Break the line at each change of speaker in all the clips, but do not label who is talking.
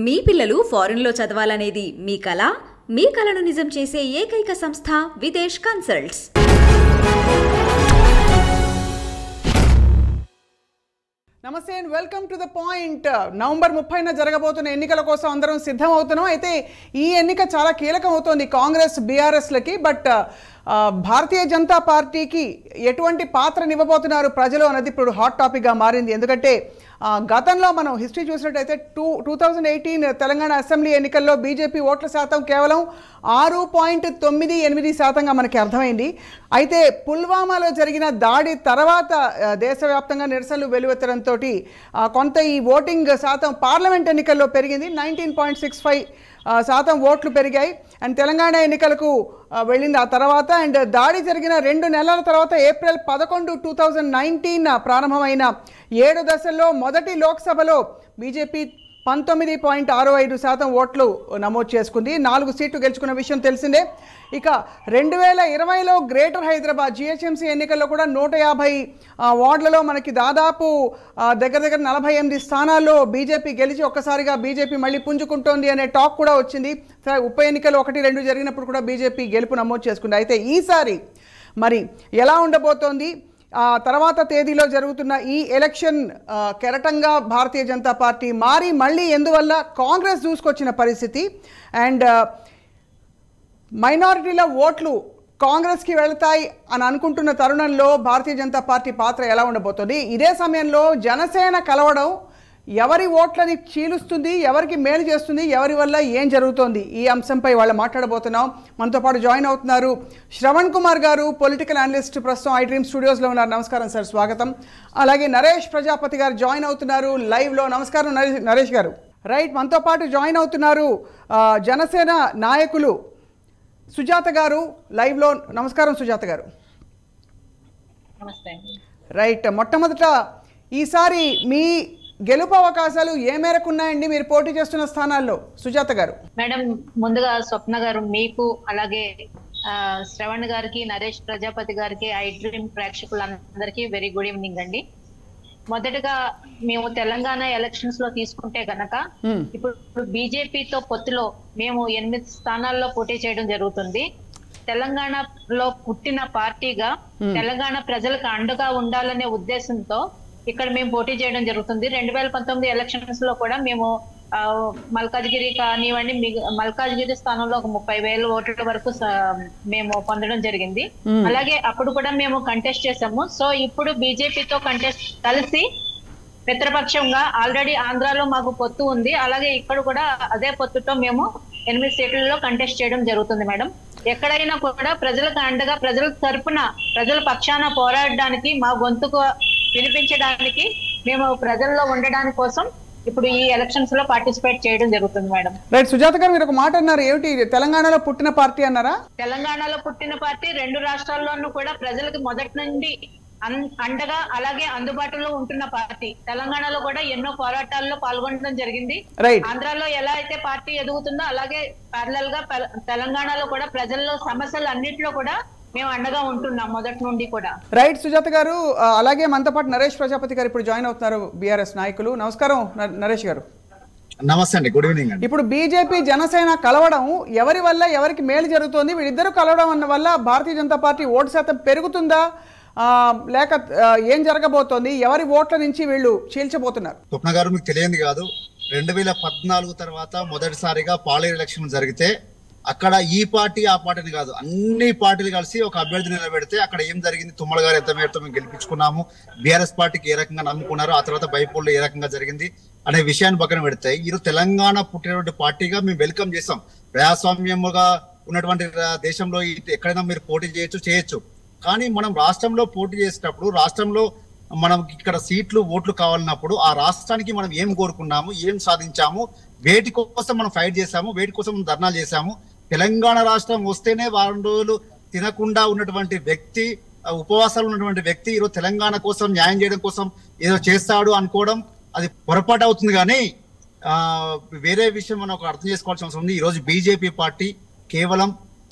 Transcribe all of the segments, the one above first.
మీ పిల్లలు ఫారెన్లో చదవాలనేది మీ కల మీ కలను నిజం చేసే ఏకైక సంస్థ విదేశ్ కన్సల్ట్స్
నమస్తే and welcome to the point November ముప్పైన జరగబోతున్న ఎన్నికల కోసం అందరం సిద్ధం అవుతున్నాం అయితే ఈ ఎన్నిక చాలా కీలకం అవుతోంది కాంగ్రెస్ బీఆర్ఎస్లకి బట్ ఆ, భారతీయ జనతా పార్టీకి ఎటువంటి పాత్రనివ్వబోతున్నారు ప్రజలు అన్నది ఇప్పుడు హాట్ టాపిక్గా మారింది ఎందుకంటే ఆ, గతంలో మనం హిస్టరీ చూసినట్టయితే two two thousand eighteen Telangana assembly ఎన్నికల్లో బీజేపీ ఓట్ల శాతం కేవలం ఆరు పాయింట్ తొమ్మిది ఎనిమిది శాతంగా మనకి అర్థమైంది అయితే పుల్వామాలో జరిగిన దాడి తర్వాత ఆ, దేశవ్యాప్తంగా నిరసనలు వెలువెత్తడంతో కొంత ఈ ఓటింగ్ శాతం పార్లమెంట్ ఎన్నికల్లో పెరిగింది నైన్టీన్ పాయింట్ సిక్స్ ఫైవ్ శాతం ఓట్లు పెరిగాయి అండ్ తెలంగాణ ఎన్నికలకు ఆ, వెళ్ళింది ఆ తర్వాత అండ్ దాడి జరిగిన రెండు నెలల తర్వాత ఏప్రిల్ పదకొండు టూ థౌజండ్ నైన్టీన్ ప్రారంభమైన ఏడు దశల్లో మొదటి లోక్సభలో బీజేపీ పంతొమ్మిది పాయింట్ ఆరు ఐదు శాతం ఓట్లు నమోదు చేసుకుంది నాలుగు సీట్లు గెలుచుకున్న విషయం తెలిసిందే ఇక రెండు వేల ఇరవైలో గ్రేటర్ హైదరాబాద్ జిహెచ్ఎంసీ ఎన్నికల్లో కూడా నూట యాభై ఆ, వార్డులలో మనకి దాదాపు ఆ, దగ్గర దగ్గర నలభై ఎనిమిది స్థానాల్లో బీజేపీ గెలిచి ఒక్కసారిగా బీజేపీ మళ్ళీ పుంజుకుంటోంది అనే టాక్ కూడా వచ్చింది సరే ఉప ఎన్నికలు ఒకటి రెండు జరిగినప్పుడు కూడా బీజేపీ గెలుపు నమోదు చేసుకుంది అయితే ఈసారి మరి ఎలా ఉండబోతోంది ఆ తర్వాత తేదీలో జరుగుతున్న ఈ ఎలక్షన్ ఆ, కెరటంగా భారతీయ జనతా పార్టీ మారి మళ్ళీ ఎందువల్ల కాంగ్రెస్ దూసుకొచ్చిన పరిస్థితి అండ్ మైనారిటీల ఓట్లు కాంగ్రెస్కి వెళతాయి అని అనుకుంటున్న తరుణంలో భారతీయ జనతా పార్టీ పాత్ర ఎలా ఉండబోతుంది ఇదే సమయంలో జనసేన కలవడం ఎవరి ఓట్లని చీలుస్తుంది ఎవరికి మేలు చేస్తుంది ఎవరి వల్ల ఏం జరుగుతోంది ఈ అంశంపై వాళ్ళు మాట్లాడబోతున్నాం మనతో పాటు జాయిన్ అవుతున్నారు శ్రవణ్ కుమార్ గారు పొలిటికల్ అనలిస్ట్ ప్రస్తుతం ఐ డ్రీమ్ స్టూడియోస్లో ఉన్నారు నమస్కారం సార్ స్వాగతం అలాగే నరేష్ ప్రజాపతి గారు జాయిన్ అవుతున్నారు లైవ్లో నమస్కారం నరేష్ నరేష్ గారు రైట్ మనతో పాటు జాయిన్ అవుతున్నారు ఆ, జనసేన నాయకులు సుజాత గారు లైవ్లో నమస్కారం సుజాత గారు
నమస్తే అండి
రైట్ మొట్టమొదట ఈసారి మీ గెలుపు అవకాశాలు ఏ మేరకు ఉన్నాయండి మీరు పోటీ చేస్తున్న స్థానాల్లో సుజాత గారు
మేడం ముందుగా స్వప్న గారు మీకు అలాగే ఆ, శ్రవణ్ గారికి నరేష్ ప్రజాపతి గారికి ఐ డ్రీమ్ ప్రేక్షకులందరికీ వెరీ గుడ్ ఈవినింగ్ అండి మొదటగా మేము తెలంగాణ ఎలక్షన్స్ లో తీసుకుంటే గనక
మ్మ్.
ఇప్పుడు బీజేపీతో పొత్తులో మేము ఎనిమిది స్థానాల్లో పోటీ చేయడం జరుగుతుంది తెలంగాణలో పుట్టిన పార్టీగా తెలంగాణ ప్రజలకు అండగా ఉండాలనే ఉద్దేశంతో ఇక్కడ మేము పోటీ చేయడం జరుగుతుంది రెండు వేల పంతొమ్మిది ఎలక్షన్స్ లో కూడా మేము ఆ, మల్కాజ్గిరి కానివ్వండి మిగ- మల్కాజ్గిరి స్థానంలో ఒక ముప్పై వేల ఓట్ల వరకు స- మేము పొందడం జరిగింది అలాగే అప్పుడు కూడా మేము కంటెస్ట్ చేసాము సో ఇప్పుడు బీజేపీతో కంటెస్ట్ కలిసి మిత్రపక్షంగా ఆల్రెడీ ఆంధ్రాలో మాకు పొత్తు ఉంది అలాగే ఇక్కడ కూడా అదే పొత్తుతో మేము ఎనిమిది సీట్లలో కంటెస్ట్ చేయడం జరుగుతుంది మేడం ఎక్కడైనా కూడా ప్రజలకు అండగా ప్రజల తరపున ప్రజల పక్షాన పోరాడడానికి మా గొంతుకు వినిపించడానికి మేము ప్రజల్లో ఉండడానికి కోసం ఇప్పుడు ఈ ఎలక్షన్స్ లో పార్టిసిపేట్ చేయడం జరుగుతుంది మేడం
రైట్ సుజాత గారు మీరు ఒక మాట అన్నారు ఏమిటి తెలంగాణలో పుట్టిన పార్టీ అన్నారా
తెలంగాణలో పుట్టిన పార్టీ రెండు రాష్ట్రాల్లోనూ కూడా ప్రజలకు మొదటి నుండి అన్- అండగా అలాగే అందుబాటులో ఉంటున్న పార్టీ తెలంగాణలో కూడా ఎన్నో పోరాటాల్లో పాల్గొనడం జరిగింది
రైట్
ఆంధ్రాలో ఎలా అయితే పార్టీ ఎదుగుతుందో అలాగే ప్యారలల్ గా పె- తెలంగాణలో కూడా ప్రజల్లో సమస్యలు అన్నింటిలో కూడా మేము అండగా ఉంటున్నాం మొదటి నుండి కూడా
రైట్ సుజాత గారు ఆ, అలాగే మనతో పాటు నరేష్ ప్రజాపతి గారు ఇప్పుడు జాయిన్ అవుతున్నారు బీఆర్ఎస్ నాయకులు నమస్కారం న- నరేష్ గారు
నమస్తే అండి గుడ్ ఈవినింగ్ అండి
ఇప్పుడు బీజేపీ జనసేన కలవడం ఎవరి వల్ల ఎవరికి మేలు జరుగుతోంది వీళ్ళిద్దరూ కలవడం అన్న వల్ల భారతీయ జనతా పార్టీ ఓటు శాతం పెరుగుతుందా ఆ, లేక ఆ, ఏం జరగబోతోంది ఎవరి ఓట్ల నుంచి వీళ్ళు చీల్చబోతున్నారు
స్వప్న గారు మీకు తెలియంది కాదు రెండు వేల పద్నాలుగు తర్వాత మొదటిసారిగా పాలేరు ఎలక్షన్ జరిగితే అక్కడ ఈ పార్టీ ఆ పార్టీని కాదు అన్ని పార్టీలు కలిసి ఒక అభ్యర్థి నిలబెడితే అక్కడ ఏం జరిగింది తుమ్మల గారు ఎంత మేరతో మేము గెలిపించుకున్నాము బీఆర్ఎస్ పార్టీకి ఏ రకంగా నమ్ముకున్నారు ఆ తర్వాత బైపోల్లో ఏ రకంగా జరిగింది అనే విషయాన్ని పక్కన పెడితే ఈరోజు తెలంగాణ పుట్టినటువంటి పార్టీగా మేము వెల్కమ్ చేస్తాం ప్రజాస్వామ్యముగా ఉన్నటువంటి రా- దేశంలో ఇటు ఎక్కడైనా మీరు పోటీ చేయొచ్చు చేయొచ్చు కానీ మనం రాష్ట్రంలో పోటీ చేసేటప్పుడు రాష్ట్రంలో మనం ఇక్కడ సీట్లు ఓట్లు కావాలన్నప్పుడు ఆ రాష్ట్రానికి మనం ఏం కోరుకున్నాము ఏం సాధించాము వేటి కోసం మనం ఫైట్ చేశాము వేటి కోసం మనం ధర్నాలు చేశాము తెలంగాణ రాష్ట్రం వస్తేనే వారం రోజులు తినకుండా ఉన్నటువంటి వ్యక్తి ఆ, ఉపవాసాలు ఉన్నటువంటి వ్యక్తి ఈరోజు తెలంగాణ కోసం న్యాయం చేయడం కోసం ఏదో చేస్తాడు అనుకోవడం అది పొరపాటు అవుతుంది కానీ ఆ వేరే విషయం మనం ఒక అర్థం చేసుకోవాల్సిన అవసరం ఉంది ఈ రోజు బీజేపీ పార్టీ కేవలం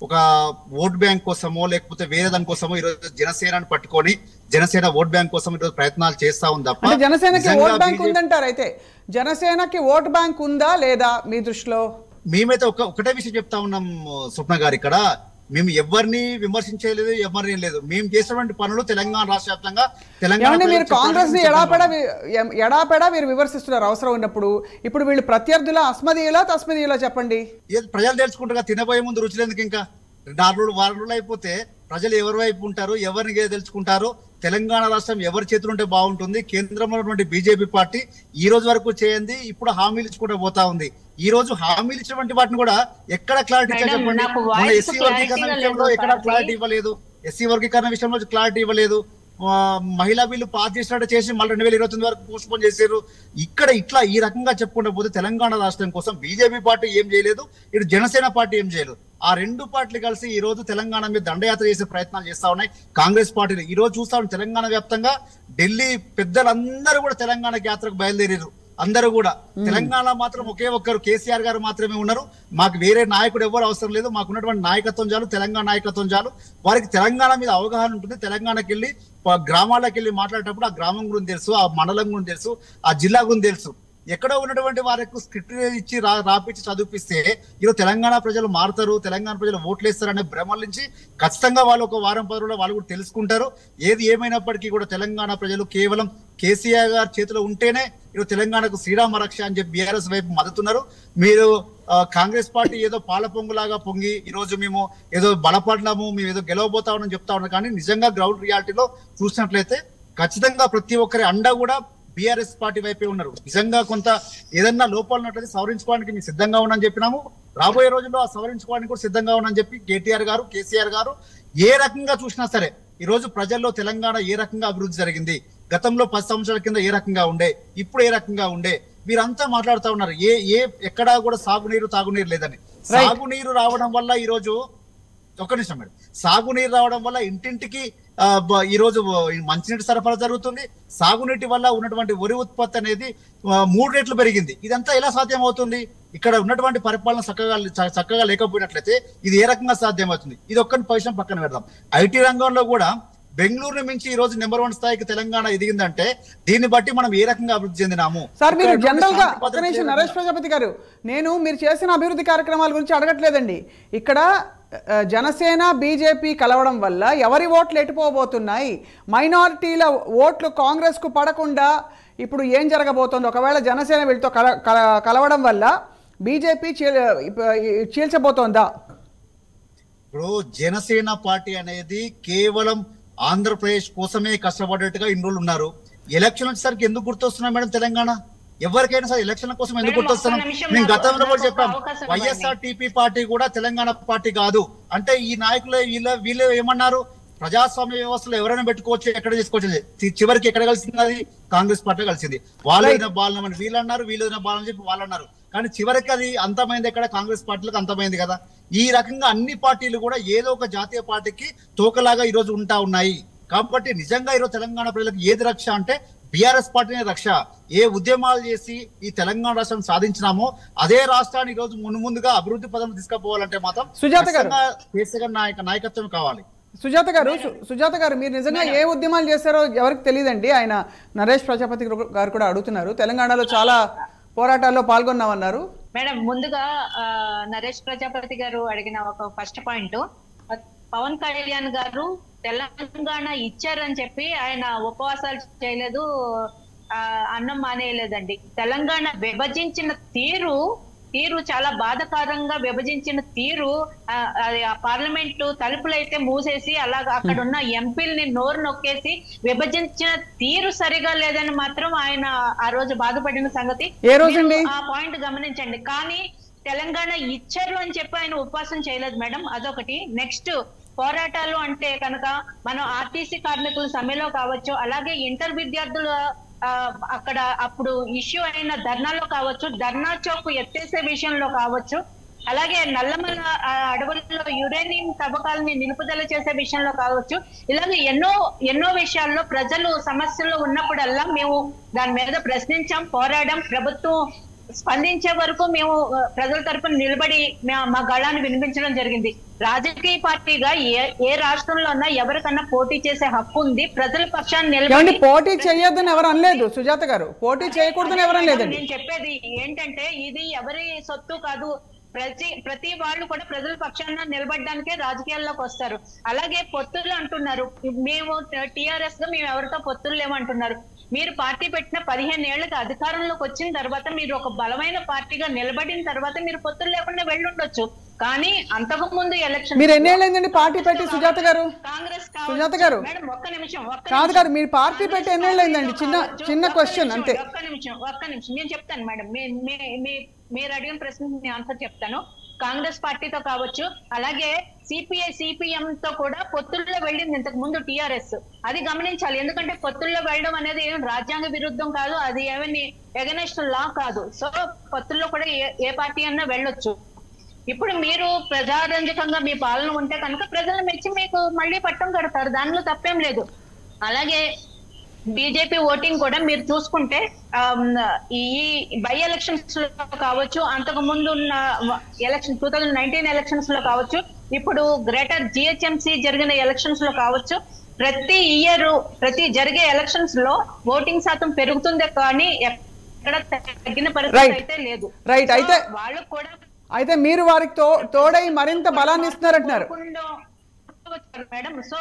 ఒక ఓట్ బ్యాంక్ కోసమో లేకపోతే వేరే దాని కోసమో ఈరోజు జనసేనని పట్టుకొని జనసేన ఓట్ బ్యాంక్ కోసం ఈరోజు ప్రయత్నాలు చేస్తా ఉంది తప్ప
అంటే జనసేనకి
నిజంగా
ఓట్ బ్యాంక్
BJP
ఉందంటారు అయితే జనసేనకి ఓట్ బ్యాంక్ ఉందా లేదా మీ దృష్టిలో
మేమైతే ఒక ఒకటే విషయం చెప్తా ఉన్నాం స్వప్న గారు ఇక్కడ మేము ఎవరిని విమర్శించలేదు ఎవరిని లేదు మేము చేసినటువంటి పనులు తెలంగాణ రాష్ట్ర వ్యాప్తంగా తెలంగాణ
ఏమంటే మీరు
ప్రజలకు
కాంగ్రెస్ ని
చెప్పడానికి
ఎడాపెడా వి- ఎడాపెడా మీరు విమర్శిస్తున్నారు అవసరం ఉన్నప్పుడు ఇప్పుడు వీళ్ళు ప్రత్యర్థుల అస్మదీయులా తస్మదీయులా చెప్పండి
ఏది ప్రజలు తెలుసుకుంటారు తినబోయే ముందు రుచులు ఎందుకు ఇంకా నాలుగు రోజులు వారం రోజులు అయిపోతే ప్రజలు ఎవరి వైపు ఉంటారు ఎవరిని ఏ తెలుసుకుంటారు తెలంగాణ రాష్ట్రం ఎవరి చేతులు ఉంటే బాగుంటుంది కేంద్రంలో ఉన్నటువంటి బీజేపీ పార్టీ ఈ రోజు వరకు చేయండి ఇప్పుడు హామీలు ఇచ్చుకుంటూ పోతా ఉంది ఈ రోజు హామీలు ఇచ్చినటువంటి వాటిని కూడా ఎక్కడ క్లారిటీ ఇచ్చారు
మేడం,
చెప్పండి
నాకు
మన
voice
ఎస్సీ
clarity
వర్గీకరణ
గా
విషయంలో
లేదు
ఎక్కడ
పార్టీ.
క్లారిటీ ఇవ్వలేదు ఎస్సీ వర్గీకరణ విషయంలో క్లారిటీ ఇవ్వలేదు ఆ, మహిళా బిల్లు పాస్ చేసినట్టు చేసి మళ్ళీ రెండు వేల ఇరవై తొమ్మిది వరకు పోస్ట్ పోన్ చేశారు ఇక్కడ ఇట్లా ఈ రకంగా చెప్పుకుంటూ పోతే తెలంగాణ రాష్ట్రం కోసం బీజేపీ పార్టీ ఏం చేయలేదు ఇటు జనసేన పార్టీ ఏం చేయలేదు ఆ రెండు పార్టీలు కలిసి ఈ రోజు తెలంగాణ మీద దండయాత్ర చేసే ప్రయత్నాలు చేస్తా ఉన్నాయి కాంగ్రెస్ పార్టీలు ఈ రోజు చూస్తా ఉన్నాం తెలంగాణ వ్యాప్తంగా ఢిల్లీ పెద్దలందరూ కూడా తెలంగాణకి యాత్రకు బయలుదేరారు అందరూ కూడా తెలంగాణ మాత్రం ఒకే ఒక్కరు కేసీఆర్ గారు మాత్రమే ఉన్నారు మాకు వేరే నాయకుడు ఎవరు అవసరం లేదు మాకు ఉన్నటువంటి నాయకత్వం చాలు తెలంగాణ నాయకత్వం చాలు వారికి తెలంగాణ మీద అవగాహన ఉంటుంది తెలంగాణకి వెళ్ళి ప- గ్రామాలకు వెళ్ళి మాట్లాడేటప్పుడు ఆ గ్రామం గురించి తెలుసు ఆ మండలం గురించి తెలుసు ఆ జిల్లా గురించి తెలుసు ఎక్కడో ఉన్నటువంటి వారికి స్క్రిప్ట్ ఇచ్చి రా రాపించి చదివిపిస్తే ఈరోజు తెలంగాణ ప్రజలు మారుతారు తెలంగాణ ప్రజలు ఓట్లు వేస్తారు అనే భ్రమల నుంచి ఖచ్చితంగా వాళ్ళు ఒక వారం పది రోజుల్లో వాళ్ళు కూడా తెలుసుకుంటారు ఏది ఏమైనప్పటికీ కూడా తెలంగాణ ప్రజలు కేవలం కేసీఆర్ గారి చేతిలో ఉంటేనే ఈరోజు తెలంగాణకు శ్రీరామ రక్ష అని చెప్పి బీఆర్ఎస్ వైపు మద్దతున్నారు మీరు ఆ, కాంగ్రెస్ పార్టీ ఏదో పాల పొంగులాగా పొంగి ఈ రోజు మేము ఏదో బలపడినాము మేము ఏదో గెలవబోతామని చెప్తా ఉన్నాం కానీ నిజంగా గ్రౌండ్ రియాలిటీలో చూసినట్లయితే ఖచ్చితంగా ప్రతి ఒక్కరి అండ కూడా బీఆర్ఎస్ పార్టీ వైపే ఉన్నారు నిజంగా కొంత ఏదన్నా లోపాలు ఉన్నట్లయితే సవరించుకోవడానికి మేము సిద్ధంగా ఉన్నామని చెప్పినాము రాబోయే రోజుల్లో ఆ సవరించుకోవడానికి కూడా సిద్ధంగా ఉన్నామని చెప్పి కేటీఆర్ గారు కేసీఆర్ గారు ఏ రకంగా చూసినా సరే ఈ రోజు ప్రజల్లో తెలంగాణ ఏ రకంగా అభివృద్ధి జరిగింది గతంలో పది సంవత్సరాల కింద ఏ రకంగా ఉండే ఇప్పుడు ఏ రకంగా ఉండే వీరంతా మాట్లాడుతూ ఉన్నారు ఏ ఏ ఎక్కడా కూడా సాగునీరు తాగునీరు లేదని సాగునీరు రావడం వల్ల ఈ రోజు ఒక్క నిమిషం మేడం సాగునీరు రావడం వల్ల ఇంటింటికి ఆ, బ- ఈ రోజు ఈ మంచినీటి సరఫరా జరుగుతుంది సాగునీటి వల్ల ఉన్నటువంటి వరి ఉత్పత్తి అనేది ఆ, మూడు రెట్లు పెరిగింది ఇదంతా ఎలా సాధ్యం అవుతుంది ఇక్కడ ఉన్నటువంటి పరిపాలన చక్కగా చ- చక్కగా లేకపోయినట్లయితే ఇది ఏ రకంగా సాధ్యమవుతుంది ఇది ఒక్కని పొజిషన్ పక్కన పెడదాం ఐటీ రంగంలో కూడా బెంగళూరు మించి ఈ రోజు నెంబర్ వన్ స్థాయికి తెలంగాణ ఎదిగిందంటే దీన్ని బట్టి మనం ఏ రకంగా అభివృద్ధి చెందినాము
సార్ మీరు
ఇక్కడ
జనరల్ గా
శాంతి
ఒక్క నిమిషం
భద్రతలు
నరేష్ ప్రజాపతి గారు నేను మీరు చేసిన అభివృద్ధి కార్యక్రమాల గురించి అడగట్లేదండి ఇక్కడ ఆ, జనసేన బీజేపీ కలవడం వల్ల ఎవరి ఓట్లు ఎటుపోబోతున్నాయి మైనారిటీల ఓట్లు కాంగ్రెస్ కు పడకుండా ఇప్పుడు ఏం జరగబోతోంది ఒకవేళ జనసేన వీళ్ళతో కల కల- కలవడం వల్ల బీజేపీ చీల్ చీల్చబోతోందా
ఇప్పుడు జనసేన పార్టీ అనేది కేవలం ఆంధ్రప్రదేశ్ కోసమే కష్టపడ్డట్టుగా ఇన్ని రోజులు ఉన్నారు ఎలక్షన్ వచ్చేసరికి ఎందుకు గుర్తొస్తున్నాం మేడం తెలంగాణ ఎవరికైనా సరే ఎలక్షన్ కోసం ఎందుకు
మేడం,
గుర్తొస్తున్నాం
ఒక్క నిమిషం
మేము
నాకు-
గతంలో కూడా
నాకు
చెప్పాం
ఒక అవకాశం
వైఎస్ఆర్ టీపీ పార్టీ కూడా తెలంగాణ పార్టీ కాదు అంటే ఈ నాయకులు వీళ్ళ వీళ్ళు ఏమన్నారు ప్రజాస్వామ్య వ్యవస్థలో ఎవరైనా పెట్టుకోవచ్చు ఎక్కడ చేసుకోవచ్చు చి- చివరికి ఎక్కడ కలిసింది అది కాంగ్రెస్ పార్టీ కలిసింది వాళ్ళు ఏదైనా బాలనమని వీళ్ళు అన్నారు వీళ్ళు ఏదైనా బాలని చెప్పి వాళ్ళు అన్నారు కానీ చివరికి అది అంతమైంది ఎక్కడ కాంగ్రెస్ పార్టీలకు అంతమైంది కదా ఈ రకంగా అన్ని పార్టీలు కూడా ఏదో ఒక జాతీయ పార్టీకి తోకలాగా ఈ రోజు ఉంటా ఉన్నాయి కాబట్టి నిజంగా ఈరోజు తెలంగాణ ప్రజలకు ఏది రక్ష అంటే బీఆర్ఎస్ పార్టీనే రక్ష ఏ ఉద్యమాలు చేసి ఈ తెలంగాణ రాష్ట్రం సాధించినామో అదే రాష్ట్రాన్ని ఈ రోజు ముందు ముందుగా అభివృద్ధి పదం తీసుకుపోవాలంటే మాత్రం
సుజాత గారు.
ఖచ్చితంగా కేసీఆర్ నాయక నాయకత్వం కావాలి
సుజాత గారు సు- సుజాత గారు మీరు నిజంగా ఏ ఉద్యమాలు చేశారో ఎవరికి తెలియదండి ఆయన నరేష్ ప్రజాపతి గారు కూడా అడుగుతున్నారు తెలంగాణలో చాలా పోరాటాల్లో పాల్గొన్నామన్నారు
మేడం ముందుగా ఆ, నరేష్ ప్రజాపతి గారు అడిగిన ఒక ఫస్ట్ పాయింట్ పవన్ కళ్యాణ్ గారు తెలంగాణ ఇచ్చారని చెప్పి ఆయన ఉపవాసాలు చేయలేదు ఆ, అన్నం మానేయలేదండి తెలంగాణ విభజించిన తీరు తీరు చాలా బాధకరంగా విభజించిన తీరు ఆ, అది ఆ పార్లమెంటు తలుపులు అయితే మూసేసి అలాగా అక్కడ ఉన్న ఎంపీలని నోరు నొక్కేసి విభజించిన తీరు సరిగా లేదని మాత్రం ఆయన ఆ రోజు బాధపడిన సంగతి
ఏ రోజండి?
మీరు ఆ పాయింట్ గమనించండి కానీ తెలంగాణ ఇచ్చారు అని చెప్పి ఆయన ఉపవాసం చేయలేదు మేడం అదొకటి నెక్స్ట్ పోరాటాలు అంటే కనుక మనం ఆర్టీసీ కార్మికుల సమ్మెలో కావచ్చు అలాగే ఇంటర్ విద్యార్థుల ఆ, అక్కడ అప్పుడు ఇష్యూ అయిన ధర్నాలో కావచ్చు ధర్నా చౌక్ ఎత్తేసే విషయంలో కావచ్చు అలాగే నల్లమల ఆ, అడవుల్లో యురేనియం తవ్వకాలని నిలుపుదల చేసే విషయంలో కావచ్చు ఇలాగే ఎన్నో ఎన్నో విషయాల్లో ప్రజలు సమస్యల్లో ఉన్నప్పుడల్లా మేము దాని మీద ప్రశ్నించాం పోరాడాం ప్రభుత్వం స్పందించే వరకు మేము ఆ, ప్రజల తరపున నిలబడి మా- మా గళాన్ని వినిపించడం జరిగింది రాజకీయ పార్టీగా ఏ ఏ రాష్ట్రంలో ఉన్నా ఎవరికన్నా పోటీ చేసే హక్కు ఉంది ప్రజల పక్షాన్ని
ఏమండి
నిలబడి
పోటీ చేయొద్దని ఎవరు అనలేదు సుజాత గారు పోటీ చేయకూడదని ఎవరు అనలేదండి
నేను చెప్పేది ఏంటంటే ఇది ఎవరి సొత్తు కాదు ప్రతి ప్రతి వాళ్ళు కూడా ప్రజల పక్షాన నిలబడడానికే రాజకీయాల్లోకి వస్తారు అలాగే పొత్తులు అంటున్నారు మేము టిఆర్ఎస్ గా మేము ఎవరితో పొత్తులు లేమంటున్నారు మీరు పార్టీ పెట్టిన పదిహేను ఏళ్ళకి అధికారంలోకి వచ్చిన తర్వాత మీరు ఒక బలమైన పార్టీగా నిలబడిన తర్వాత మీరు పొత్తులు లేకుండా వెళ్ళుండొచ్చు కానీ అంతకు ముందు ఎలక్షన్
మీరు ఎన్నేళ్ళైందండి పార్టీ పెట్టి సుజాత గారు
కాంగ్రెస్ కావచ్చు.
సుజాత గారు.
మేడం ఒక్క నిమిషం ఒక్క
కాదు
నిమిషం.
గారు, మీరు పార్టీ పెట్టి
కాంగ్రెస్
ఎన్నేళ్ళైందండి? చిన్న-
కావచ్చు.
చిన్న
ఒక్క
question
నిమిషం,
అంతే.
ఒక్క నిమిషం ఒక్క నిమిషం నేను చెప్తాను మేడం మీ- మీ- మీ- మీరు అడిగిన ప్రశ్నకి నేను ఆన్సర్ చెప్తాను కాంగ్రెస్ పార్టీతో కావచ్చు అలాగే సిపిఐ సిపిఎం తో కూడా పొత్తుల్లో వెళ్ళింది ఇంతకు ముందు టిఆర్ఎస్ అది గమనించాలి ఎందుకంటే పొత్తుల్లో వెళ్ళడం అనేది ఏం రాజ్యాంగ విరుద్ధం కాదు అది ఏమని ఎగనెస్ట్ లా కాదు సో పొత్తుల్లో కూడా ఏ ఏ పార్టీ అన్నా వెళ్ళొచ్చు ఇప్పుడు మీరు ప్రజారంజకంగా మీ పాలన ఉంటే కనుక ప్రజలు మెచ్చి మీకు మళ్ళీ పట్టం కడతారు దానిలో తప్పేం లేదు అలాగే బీజేపీ ఓటింగ్ కూడా మీరు చూసుకుంటే ఆమ్, ఈ బై ఎలక్షన్స్ లో కావచ్చు అంతకు ముందు ఉన్న election two thousand nineteen elections లో కావచ్చు ఇప్పుడు గ్రేటర్ జిహెచ్ఎంసి జరిగిన ఎలక్షన్స్ లో కావచ్చు ప్రతి ఇయర్ ప్రతి జరిగే ఎలక్షన్స్ లో ఓటింగ్ శాతం పెరుగుతుందే కానీ ఎక్కడ తగ్గిన పరిస్థితి
Right.
అయితే లేదు
Right.
So,
అయితే-
వాళ్ళు కూడా
అయితే మీరు వారికి తో తోడై మరింత బలాన్ని ఇస్తున్నారంటున్నారు
కోరుకుండా వచ్చారు మేడం సో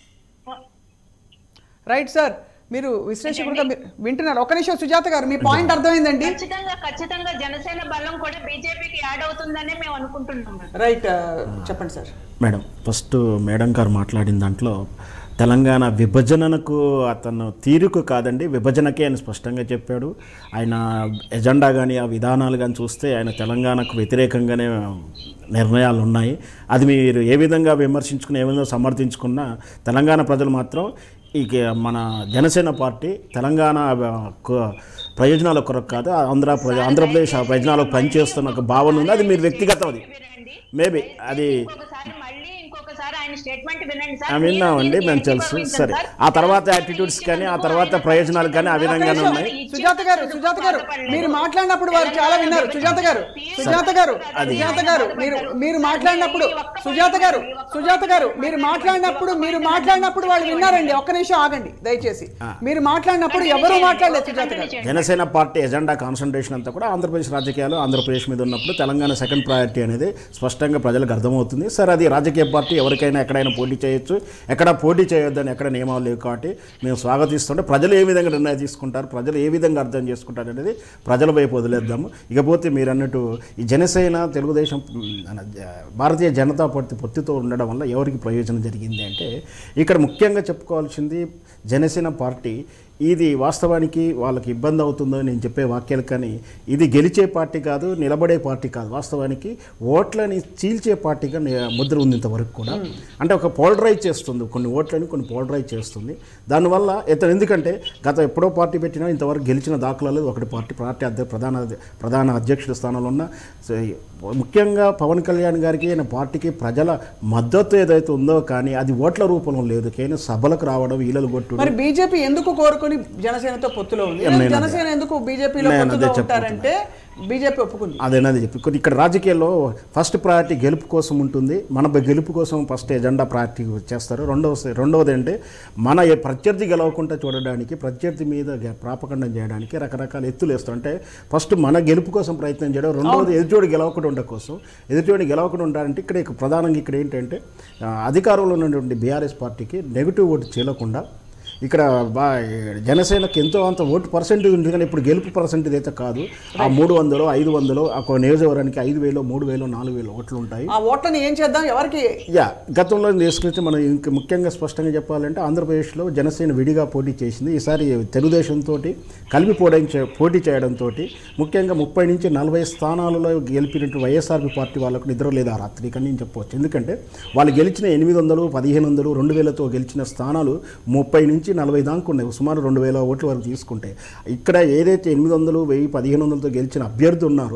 రైట్ సార్ మీరు విశ్లేషకుడుగా మీరు వింటున్నారు ఒక నిమిషం సుజాత గారు మీ పాయింట్ అర్థమైందండి
ఖచ్చితంగా ఖచ్చితంగా జనసేన బలం కూడా బీజేపీకి యాడ్ అవుతుందనే మేము అనుకుంటున్నాం
రైట్ చెప్పండి సార్
మేడం ఫస్ట్ మేడం గారు మాట్లాడిన దాంట్లో తెలంగాణ విభజనకు అతను తీరుకు కాదండి విభజనకే ఆయన స్పష్టంగా చెప్పాడు ఆయన ఎజెండా కానీ ఆ విధానాలు కానీ చూస్తే ఆయన తెలంగాణకు వ్యతిరేకంగానే నిర్ణయాలు ఉన్నాయి అది మీరు ఏ విధంగా విమర్శించుకుని ఏ విధంగా సమర్థించుకున్నా తెలంగాణ ప్రజలు మాత్రం ఈ మన జనసేన పార్టీ తెలంగాణ కు- ప్రయోజనాల కొరకు కాదు ఆంధ్ర ప్రజ ఆంధ్రప్రదేశ్ ఆ ప్రయోజనాలకు పనిచేస్తున్న ఒక భావన ఉంది అది మీరు వ్యక్తిగతం అది
వినండి
మేబీ అది
ఇంకొకసారి మళ్ళీ ఇంకొకసారి ఆయన స్టేట్మెంట్ వినండి సార్
ఆ, విన్నామండి మేము తెలుసు సరే ఆ తర్వాత యాటిట్యూడ్స్ కానీ ఆ తర్వాత ప్రయోజనాలు కానీ ఆ విధంగానే ఉన్నాయి
సుజాత గారు సుజాత గారు మీరు మాట్లాడినప్పుడు వారు చాలా విన్నారు సుజాత గారు సుజాత గారు సుజాత గారు మీరు మీరు మాట్లాడినప్పుడు సుజాత గారు సుజాత గారు మీరు మాట్లాడినప్పుడు మీరు మాట్లాడినప్పుడు వాళ్ళు విన్నారండి ఒక్క నిమిషం ఆగండి దయచేసి మీరు మాట్లాడినప్పుడు ఎవరు మాట్లాడలేదు సుజాత గారు
జనసేన పార్టీ ఎజెండా కాన్సన్ట్రేషన్ అంతా కూడా ఆంధ్రప్రదేశ్ రాజకీయాలు ఆంధ్రప్రదేశ్ మీద ఉన్నప్పుడు తెలంగాణ సెకండ్ ప్రయారిటీ అనేది స్పష్టంగా ప్రజలకు అర్థమవుతుంది సరే అది రాజకీయ పార్టీ ఎవరికైనా ఎక్కడైనా పోటీ చేయొచ్చు ఎక్కడ పోటీ చేయొద్దని ఎక్కడ నియమాలు లేవు కాబట్టి మేము స్వాగతిస్తుంటే ప్రజలు ఏ విధంగా నిర్ణయం తీసుకుంటారు ప్రజలు ఏ విధంగా అర్థం చేసుకుంటారు అనేది ప్రజల వైపు వదిలేద్దాము ఇకపోతే మీరు అన్నట్టు ఈ జనసేన తెలుగుదేశం ఉమ్, మన జ- భారతీయ జనతా పార్టీ పొత్తుతో ఉండడం వల్ల ఎవరికి ప్రయోజనం జరిగింది అంటే ఇక్కడ ముఖ్యంగా చెప్పుకోవాల్సింది జనసేన పార్టీ ఇది వాస్తవానికి వాళ్ళకి ఇబ్బంది అవుతుందో నేను చెప్పే వాక్యాలు కానీ ఇది గెలిచే పార్టీ కాదు నిలబడే పార్టీ కాదు వాస్తవానికి ఓట్లని చీల్చే పార్టీగా నే- ముద్ర ఉంది ఇంతవరకు కూడా అంటే ఒక పోలరైజ్ చేస్తుంది కొన్ని ఓట్లని కొన్ని పోలరైజ్ చేస్తుంది దానివల్ల ఇతను ఎందుకంటే గత ఎప్పుడో పార్టీ పెట్టినా ఇంతవరకు గెలిచిన దాఖలాలు ఒకటి పార్టీ పార్టీ అధ్య ప్రధాన ప్రధాన అధ్యక్షుడి స్థానంలో ఉన్న సో, ముఖ్యంగా పవన్ కళ్యాణ్ గారికి ఆయన పార్టీకి ప్రజల మద్దతు ఏదైతే ఉందో కానీ అది ఓట్ల రూపంలో లేదు కేవలం సభలకు రావడం ఈలలు కొట్టుడు
మరి బీజేపీ ఎందుకు కోరుకుని జనసేనతో పొత్తులో ఉంది
నేను అదే-
జనసేన ఎందుకు బీజేపీలో
నేను
పొత్తులో
అదే
ఉంటారంటే బీజేపీ ఒప్పుకుంది
అదేనది చెప్పి కొన్ని ఇక్కడ రాజకీయాల్లో ఫస్ట్ ప్రయారిటీ గెలుపు కోసం ఉంటుంది మన బ- గెలుపు కోసం ఫస్ట్ ఎజెండా ప్రయారిటీ చేస్తారు రెండవ రెండవది అంటే మన ఏ ప్రత్యర్థి గెలవకుండా చూడడానికి ప్రత్యర్థి మీద గె- ప్రాపకండం చేయడానికి రకరకాల ఎత్తులు వేస్తారు అంటే ఫస్ట్ మన గెలుపు కోసం ప్రయత్నం చేయడం రెండవది ఎదుటోడు గెలవకుండా ఉండే కోసం ఎదుటోడి గెలవకుండా ఉండాలంటే ఇక్కడ ఇక ప్రధానంగా ఇక్కడ ఏంటంటే ఆ, అధికారంలో ఉన్నటువంటి బీఆర్ఎస్ పార్టీకి నెగిటివ్ ఓటు చేయకుండా ఇక్కడ బా జనసేనకు ఎంతో అంత ఓటు పర్సెంటేజ్ ఉంది కానీ ఇప్పుడు గెలుపు పర్సెంటేజ్ అయితే కాదు ఆ మూడు వందలు ఐదు వందలు ఒక నియోజకవర్గానికి ఐదు వేలు మూడు వేలు నాలుగు వేలు ఓట్లు ఉంటాయి
ఆ ఓట్లని ఏం చేద్దాం ఎవరికి
యా గతంలో తీసుకొచ్చి మనం ఇంక ముఖ్యంగా స్పష్టంగా చెప్పాలంటే ఆంధ్రప్రదేశ్లో జనసేన విడిగా పోటీ చేసింది ఈసారి తెలుగుదేశంతో కలిపి పోటీ చే- పోటీ చేయడంతో ముఖ్యంగా ముప్పై నుంచి నలభై స్థానాలలో గెలిపినట్టు వైఎస్ఆర్పి పార్టీ వాళ్ళకు నిద్ర లేదు ఆ రాత్రి కానీ నేను చెప్పవచ్చు ఎందుకంటే వాళ్ళు గెలిచిన ఎనిమిది వందలు పదిహేను వందలు రెండు వేలతో గెలిచిన స్థానాలు ముప్పై నుంచి నలభై దాకా ఉన్నాయి సుమారు రెండు వేల ఓట్ల వరకు తీసుకుంటే ఇక్కడ ఏదైతే ఎనిమిది వందలు వెయ్యి పదిహేను వందలతో గెలిచిన అభ్యర్థి ఉన్నారో